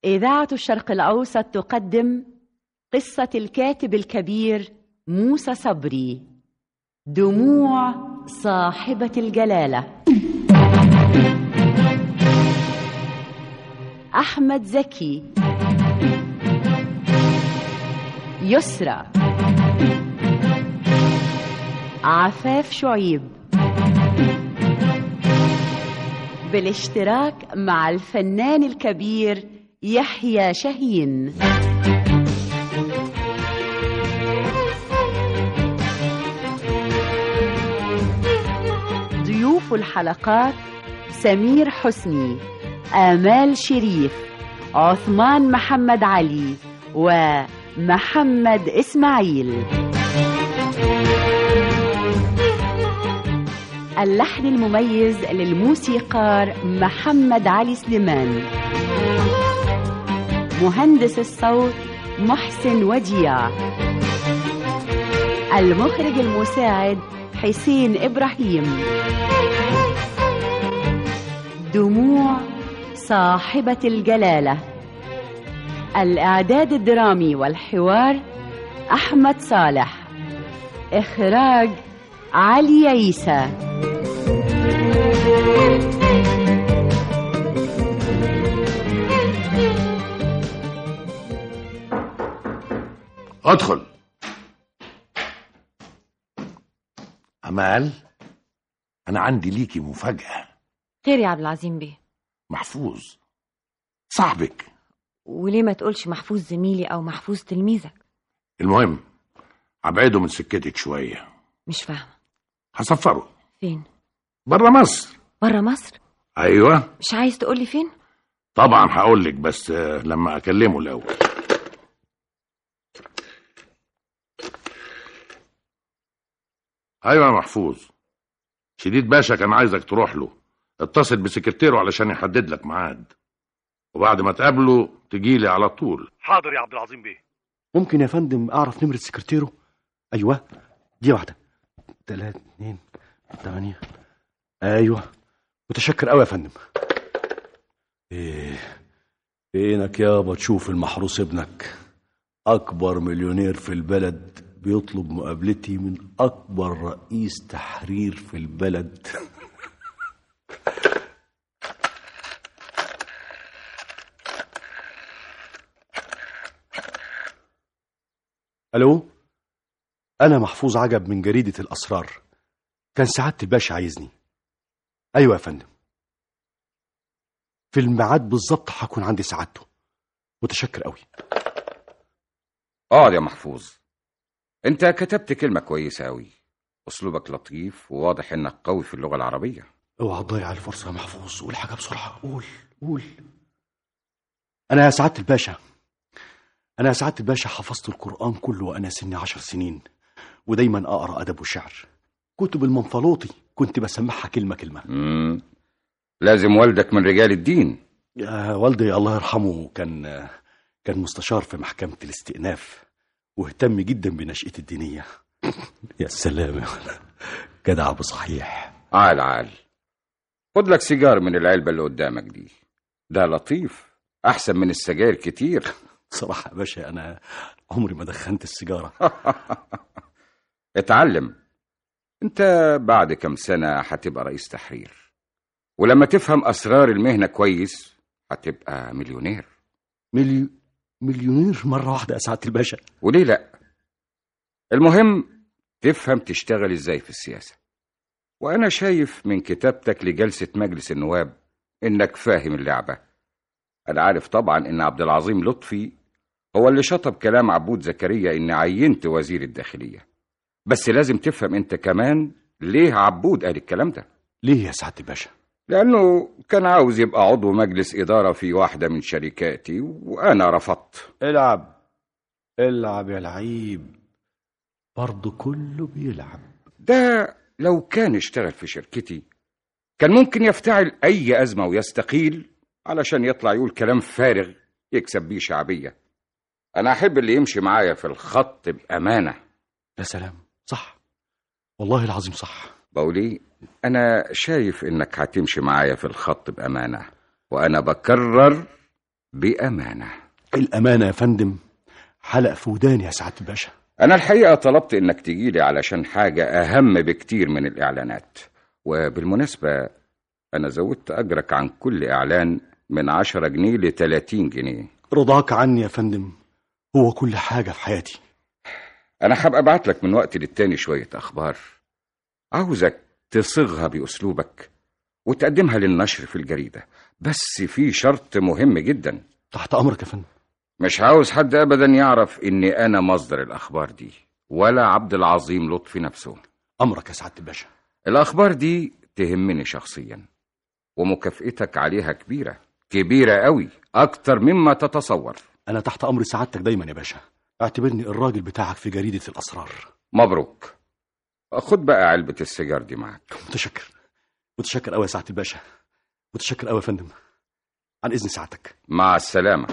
إذاعة الشرق الأوسط تقدم قصة الكاتب الكبير موسى صبري دموع صاحبة الجلالة أحمد زكي يسرى عفاف شعيب بالاشتراك مع الفنان الكبير يحيى شاهين ضيوف الحلقات سمير حسني آمال شريف عثمان محمد علي ومحمد إسماعيل اللحن المميز للموسيقار محمد علي سليمان مهندس الصوت محسن وديع المخرج المساعد حسين إبراهيم دموع صاحبة الجلالة الإعداد الدرامي والحوار أحمد صالح إخراج علي عيسى ادخل أمال أنا عندي ليكي مفاجأة خير يا عبد العظيم بيه محفوظ صاحبك وليه ما تقولش محفوظ زميلي او محفوظ تلميذك المهم أبعده من سكتك شوية مش فاهمه هسفره فين بره مصر بره مصر أيوة مش عايز تقولي فين طبعا هقولك بس آه، لما أكلمه الأول أيوة يا محفوظ شديد باشا كان عايزك تروح له اتصل بسكرتيره علشان يحدد لك ميعاد وبعد ما تقابله تجيلي على طول حاضر يا عبد العظيم بيه ممكن يا فندم اعرف نمرة سكرتيره ايوه دي واحدة تلاتة اتنين تمانية ايوه متشكر قوي يا فندم ايه فينك يابا تشوف المحروس ابنك اكبر مليونير في البلد بيطلب مقابلتي من اكبر رئيس تحرير في البلد الو انا محفوظ عجب من جريدة الاسرار كان سعادة الباشا عايزني ايوه يا فندم في الميعاد بالظبط هكون عندي سعادته متشكر قوي اقعد يا محفوظ انت كتبت كلمة كويسة أوي أسلوبك لطيف وواضح إنك قوي في اللغة العربية اوعى تضيع الفرصة يا محفوظ قول حاجة بسرعة قول قول أنا يا سعادة الباشا أنا يا سعادة الباشا حفظت القرآن كله وأنا سني عشر سنين ودايما أقرأ أدب وشعر كتب المنفلوطي كنت بسمعها كلمة كلمة مم. لازم والدك من رجال الدين يا والدي الله يرحمه كان كان مستشار في محكمة الاستئناف واهتم جدا بنشأتي الدينية يا سلام يا ولد. جدع بصحيح عال عال خد لك سيجار من العلبة اللي قدامك دي ده لطيف أحسن من السجاير كتير صراحة يا باشا أنا عمري ما دخنت السيجارة اتعلم انت بعد كم سنة هتبقى رئيس تحرير ولما تفهم أسرار المهنة كويس هتبقى مليونير مليو... مليونير مرة واحدة يا سعادة الباشا وليه لأ المهم تفهم تشتغل ازاي في السياسة وأنا شايف من كتابتك لجلسة مجلس النواب إنك فاهم اللعبة أنا عارف طبعا إن عبد العظيم لطفي هو اللي شطب كلام عبود زكريا إن عينت وزير الداخلية بس لازم تفهم أنت كمان ليه عبود قال الكلام ده ليه يا سعادة الباشا لأنه كان عاوز يبقى عضو مجلس إدارة في واحدة من شركاتي وأنا رفضت العب العب يا لعيب برضه كله بيلعب ده لو كان اشتغل في شركتي كان ممكن يفتعل أي أزمة ويستقيل علشان يطلع يقول كلام فارغ يكسب بيه شعبية أنا أحب اللي يمشي معايا في الخط بأمانة يا سلام صح والله العظيم صح بقول إيه أنا شايف إنك هتمشي معايا في الخط بأمانة وأنا بكرر بأمانة الأمانة يا فندم حلق في وداني يا سعادة الباشا أنا الحقيقة طلبت إنك تجيلي علشان حاجة أهم بكتير من الإعلانات وبالمناسبة أنا زودت أجرك عن كل إعلان من عشرة جنيه لتلاتين جنيه رضاك عني يا فندم هو كل حاجة في حياتي أنا هبقى أبعت لك من وقت للتاني شوية أخبار عاوزك تصيغها بأسلوبك وتقدمها للنشر في الجريدة بس في شرط مهم جدا تحت أمرك يا فندم مش عاوز حد أبدا يعرف إني أنا مصدر الأخبار دي ولا عبد العظيم لطفي نفسه أمرك يا سعادة الباشا الأخبار دي تهمني شخصيا ومكافئتك عليها كبيرة كبيرة قوي أكتر مما تتصور أنا تحت أمر سعادتك دايما يا باشا اعتبرني الراجل بتاعك في جريدة الأسرار مبروك خد بقى علبة السيجار دي معاك متشكر متشكر أوي يا سعادة الباشا متشكر أوي يا فندم عن إذن سعادتك مع السلامة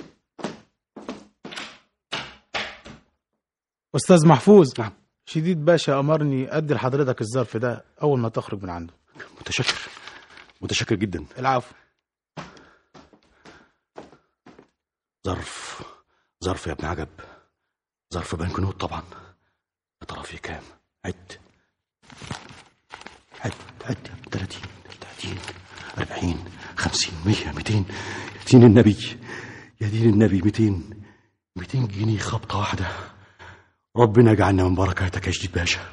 أستاذ محفوظ نعم. شديد باشا أمرني أدي لحضرتك الظرف ده أول ما تخرج من عنده متشكر متشكر جدا العفو ظرف ظرف يا ابن عجب ظرف بنكنوت طبعا يا ترى فيه كام عد عد عد يا ابن 30 30 40 50 100 200 يا دين النبي يا دين النبي 200 200 جنيه خبطة واحدة ربنا يجعلنا من بركاتك يا جديد باشا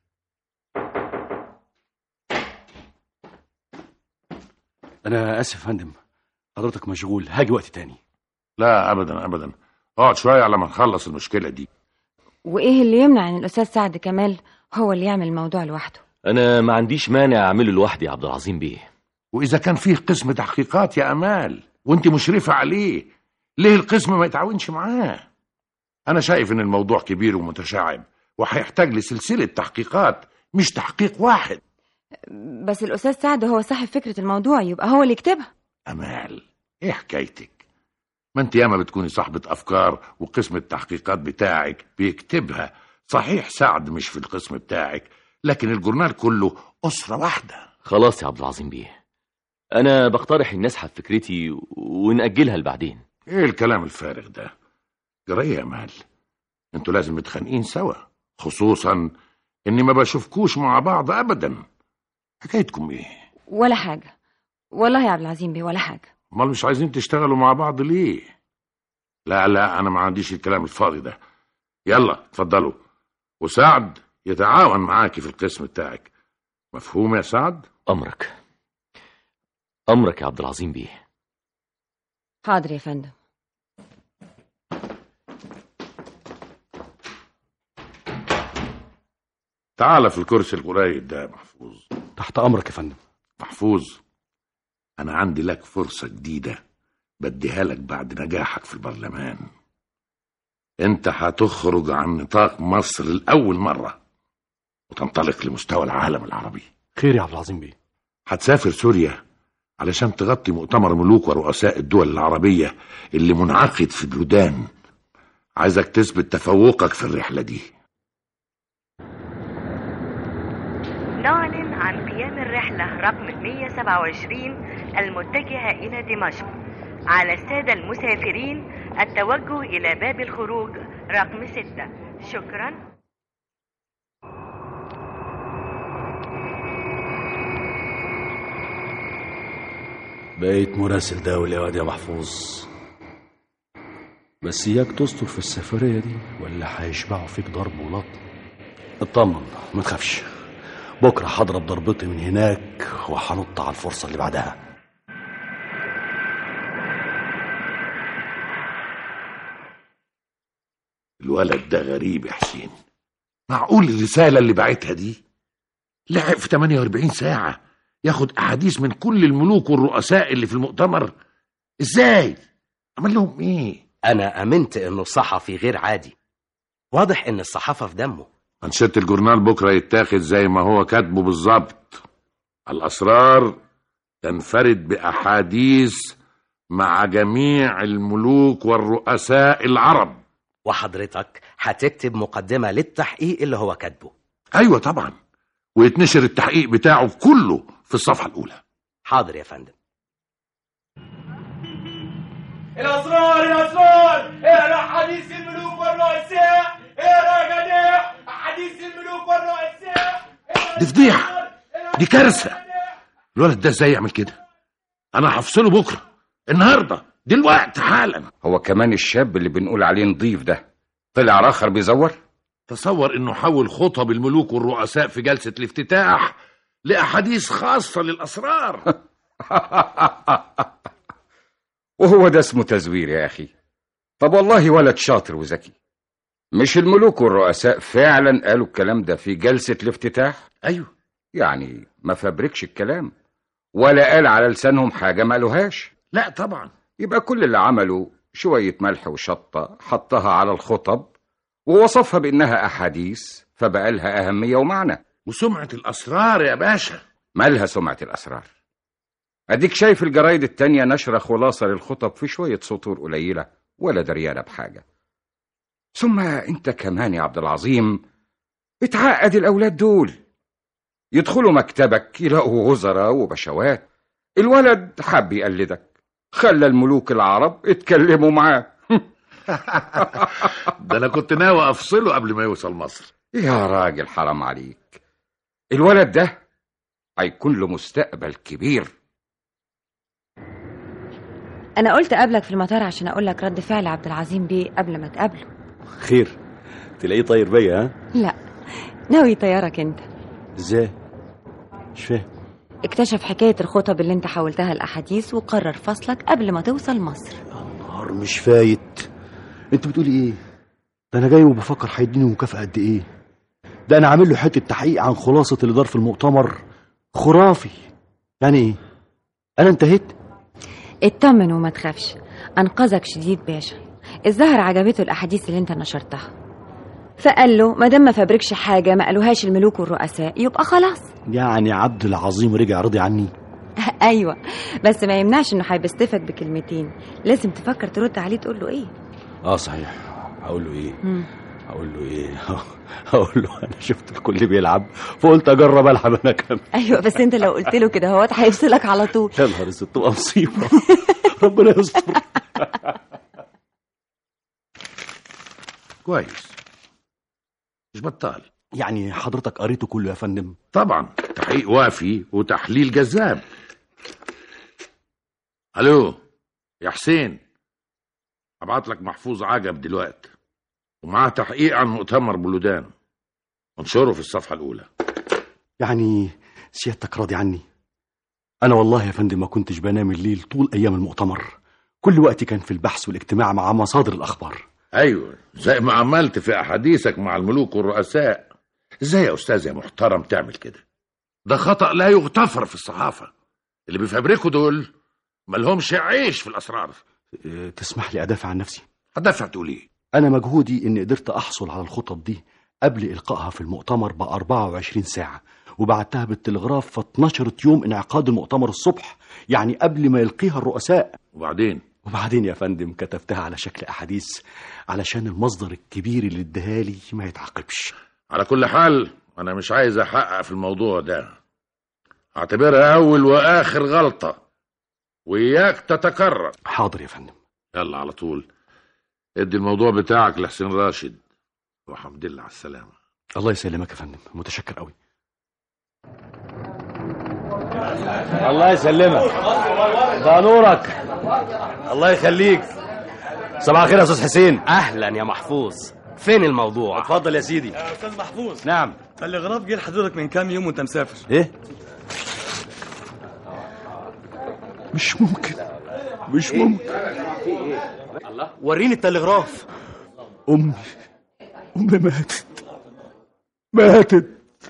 أنا آسف يا فندم حضرتك مشغول هاجي وقت تاني لا ابدا ابدا اقعد شويه على ما نخلص المشكله دي وإيه اللي يمنع إن الأستاذ سعد كمال هو اللي يعمل الموضوع لوحده انا ما عنديش مانع اعمله لوحدي يا عبد العظيم بيه واذا كان فيه قسم تحقيقات يا امال وانت مشرفه عليه ليه القسم ما يتعاونش معاه انا شايف ان الموضوع كبير ومتشعب وهيحتاج لسلسله تحقيقات مش تحقيق واحد بس الأستاذ سعد هو صاحب فكرة الموضوع يبقى هو اللي يكتبها امال ايه حكايتك ما انت ياما بتكوني صاحبه افكار وقسم التحقيقات بتاعك بيكتبها صحيح سعد مش في القسم بتاعك لكن الجورنال كله اسره واحده خلاص يا عبد العظيم بيه انا بقترح ان اسحب فكرتي ونأجلها لبعدين ايه الكلام الفارغ ده جرى يا مال انتوا لازم متخانقين سوا خصوصا اني ما بشوفكوش مع بعض ابدا حكايتكم ايه ولا حاجة والله يا عبد العظيم بيه ولا حاجة امال مش عايزين تشتغلوا مع بعض ليه لا لا انا ما عنديش الكلام الفاضي ده يلا اتفضلوا وسعد يتعاون معاكي في القسم بتاعك مفهوم يا سعد امرك امرك يا عبد العظيم بيه حاضر يا فندم تعال في الكرسي القريب ده يا محفوظ تحت أمرك يا فندم محفوظ أنا عندي لك فرصة جديدة بديها لك بعد نجاحك في البرلمان أنت هتخرج عن نطاق مصر لأول مرة وتنطلق لمستوى العالم العربي خير يا عبد العظيم بيه هتسافر سوريا علشان تغطي مؤتمر ملوك ورؤساء الدول العربية اللي منعقد في بلدان عايزك تثبت تفوقك في الرحلة دي نعلن عن قيام الرحلة رقم 127 المتجهة إلى دمشق على السادة المسافرين التوجه إلى باب الخروج رقم 6 شكرا بقيت مراسل دولي يا واد يا محفوظ بس اياك تستر في السفرية دي ولا هيشبعوا فيك ضرب ولطم اطمن ما تخافش بكرة هضرب ضربتي من هناك وهنط على الفرصة اللي بعدها الولد ده غريب يا حسين معقول الرسالة اللي بعتها دي لعب في 48 ساعة ياخد أحاديث من كل الملوك والرؤساء اللي في المؤتمر ازاي عمل لهم ايه أنا أمنت إنه صحفي غير عادي واضح إن الصحافة في دمه منشط الجورنال بكرة يتاخد زي ما هو كاتبه بالظبط الأسرار تنفرد بأحاديث مع جميع الملوك والرؤساء العرب وحضرتك هتكتب مقدمة للتحقيق اللي هو كاتبه أيوة طبعا ويتنشر التحقيق بتاعه كله في الصفحة الأولى حاضر يا فندم الاسرار الاسرار اقرا حديث الملوك والرؤساء اقرا يا جدع حديث الملوك والرؤساء دي فضيحة دي كارثة الولد ده ازاي يعمل كده انا هفصله بكرة النهاردة دلوقتي حالا هو كمان الشاب اللي بنقول عليه نضيف ده طلع راخر بيزور تصور انه حول خطب الملوك والرؤساء في جلسة الافتتاح لأحاديث خاصة للأسرار وهو ده اسمه تزوير يا أخي طب والله ولد شاطر وذكي مش الملوك والرؤساء فعلا قالوا الكلام ده في جلسة الافتتاح أيوه يعني ما فبركش الكلام ولا قال على لسانهم حاجة ما قالوهاش لا طبعا يبقى كل اللي عمله شوية ملح وشطة حطها على الخطب ووصفها بإنها أحاديث فبقى لها أهمية ومعنى وسمعة الأسرار يا باشا مالها سمعة الأسرار أديك شايف الجرايد التانية نشرة خلاصة للخطب في شوية سطور قليلة ولا دريانة بحاجة ثم أنت كمان يا عبد العظيم اتعقد الأولاد دول يدخلوا مكتبك يلاقوا وزراء وبشوات الولد حب يقلدك خلى الملوك العرب اتكلموا معاه ده أنا كنت ناوي أفصله قبل ما يوصل مصر يا راجل حرام عليك الولد ده هيكون له مستقبل كبير انا قلت اقابلك في المطار عشان اقول لك رد فعل عبد العظيم بيه قبل ما تقابله خير تلاقيه طاير بيا ها لا ناوي يطيرك انت ازاي مش فاهم اكتشف حكاية الخطب اللي انت حولتها الأحاديث وقرر فصلك قبل ما توصل مصر نهار مش فايت انت بتقولي ايه ده انا جاي وبفكر هيديني مكافأة قد ايه ده انا عامل له حتة تحقيق عن خلاصة اللي دار في المؤتمر خرافي يعني ايه انا انتهيت اطمن وما تخافش أنقذك شديد باشا الزهر عجبته الأحاديث اللي انت نشرتها فقال له ما دام ما فبركش حاجة ما قالوهاش الملوك والرؤساء يبقى خلاص يعني عبد العظيم رجع راضي عني ايوه بس ما يمنعش انه هيبستفك بكلمتين لازم تفكر ترد عليه تقول له ايه اه صحيح هقول له ايه مم. هقول له ايه هقول له انا شفت الكل بيلعب فقلت اجرب العب انا كمان ايوه بس انت لو قلت له كده هو هيفصلك على طول يا نهار اسود تبقى مصيبه ربنا يستر كويس مش بطال يعني حضرتك قريته كله يا فندم طبعا تحقيق وافي وتحليل جذاب الو يا حسين ابعت لك محفوظ عجب دلوقتي ومعاه تحقيق عن مؤتمر بلودان انشره في الصفحه الاولى يعني سيادتك راضي عني انا والله يا فندم ما كنتش بنام الليل طول ايام المؤتمر كل وقتي كان في البحث والاجتماع مع مصادر الاخبار ايوه زي ما عملت في احاديثك مع الملوك والرؤساء ازاي يا استاذ يا محترم تعمل كده ده خطأ لا يغتفر في الصحافة اللي بيفبركوا دول ملهمش عيش في الأسرار أه، تسمح لي ادافع عن نفسي هتدافع تقول ايه انا مجهودي اني قدرت احصل على الخطط دي قبل القائها في المؤتمر ب 24 ساعه وبعتها بالتلغراف فاتنشرت يوم انعقاد المؤتمر الصبح يعني قبل ما يلقيها الرؤساء وبعدين وبعدين يا فندم كتبتها على شكل احاديث علشان المصدر الكبير اللي اداها لي ما يتعاقبش على كل حال أنا مش عايز أحقق في الموضوع ده اعتبرها أول وآخر غلطة وإياك تتكرر حاضر يا فندم يلا على طول ادي الموضوع بتاعك لحسين راشد وحمد لله على السلامة الله يسلمك يا فندم متشكر قوي الله يسلمك ده نورك الله يخليك صباح الخير يا استاذ حسين اهلا يا محفوظ فين الموضوع اتفضل يا سيدي يا استاذ محفوظ نعم التلغراف جه لحضرتك من كام يوم وانت مسافر ايه مش ممكن مش ممكن وريني التلغراف امي امي ماتت ماتت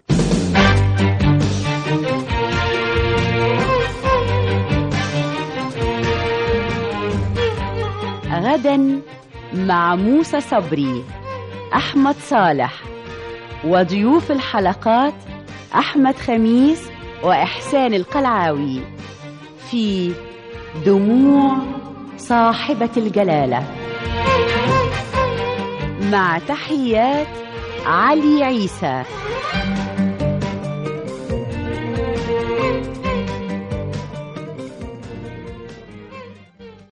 غدا مع موسى صبري أحمد صالح وضيوف الحلقات أحمد خميس وإحسان القلعاوي في دموع صاحبة الجلالة مع تحيات علي عيسى